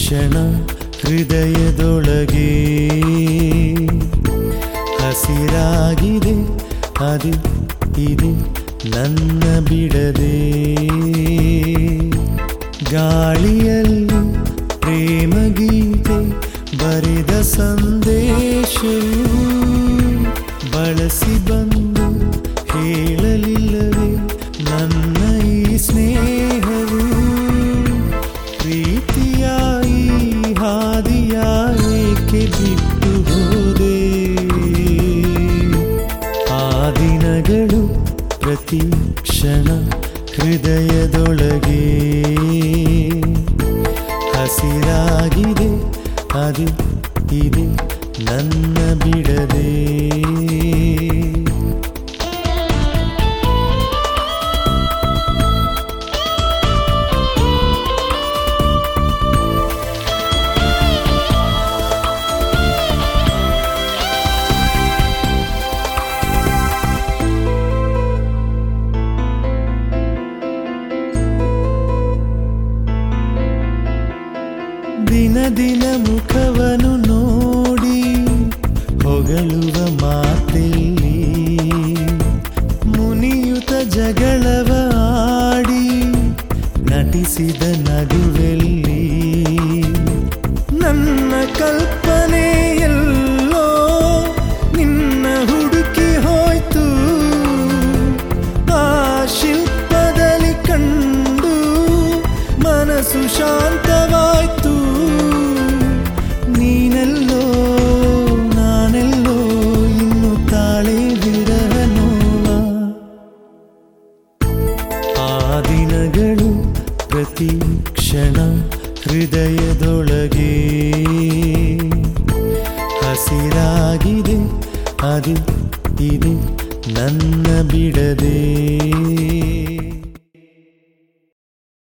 ಕ್ಷಣ ಹೃದಯದೊಳಗೆ ಹಸಿರಾಗಿದೆ ಅದು ಇದೆ ನನ್ನ ಬಿಡದೆ ಗಾಳಿಯಲ್ಲಿ ಪ್ರೇಮ ಗೀತೆ ಬರೆದ ಸಂದೇಶವು ಬಳಸಿ ಬಂದು ಹೇಳಲಿಲ್ಲವೇ ನನ್ನ ಈ ಸ್ನೇಹವು ಪ್ರೀತಿಯ ಈ ಹಾದಿಯ ಏಕೆ ಬಿಟ್ಟು ಹೋದೆ ಆ ದಿನಗಳು ಪ್ರತಿ ಕ್ಷಣ ಹೃದಯದೊಳಗೆ ಹಸಿರಾಗಿದೆ ಅದು ಇದೆ ನನ್ನ ಬಿಡದೆ ದಿನ ದಿನ ಮುಖವನ್ನು ನೋಡಿ ಹೊಗಳುವ ಮಾತೆಲ್ಲಿ ಮುನಿಯುತ ಜಗಳವ ಆಡಿ ನಟಿಸಿದ ನಗುವೆಲ್ಲಿ ನನ್ನ ಕಲ್ಪನೆಯಲ್ಲೋ ನಿನ್ನ ಹುಡುಕಿ ಹೋಯ್ತು ಆ ಶಿಲ್ಪದಲ್ಲಿ ಕಂಡು ಮನಸ್ಸು ಶಾಂತವಾಯ್ತು ನೀನೆಲ್ಲೋ ನಾನೆಲ್ಲೋ ಇನ್ನು ತಾಳೆ ವಿರಹ ನೋವ ಆ ದಿನಗಳು ಪ್ರತಿ ಕ್ಷಣ ಹೃದಯದೊಳಗೆ ಹಸಿರಾಗಿದೆ ಅದು ಇದೆ ನನ್ನ ಬಿಡದೆ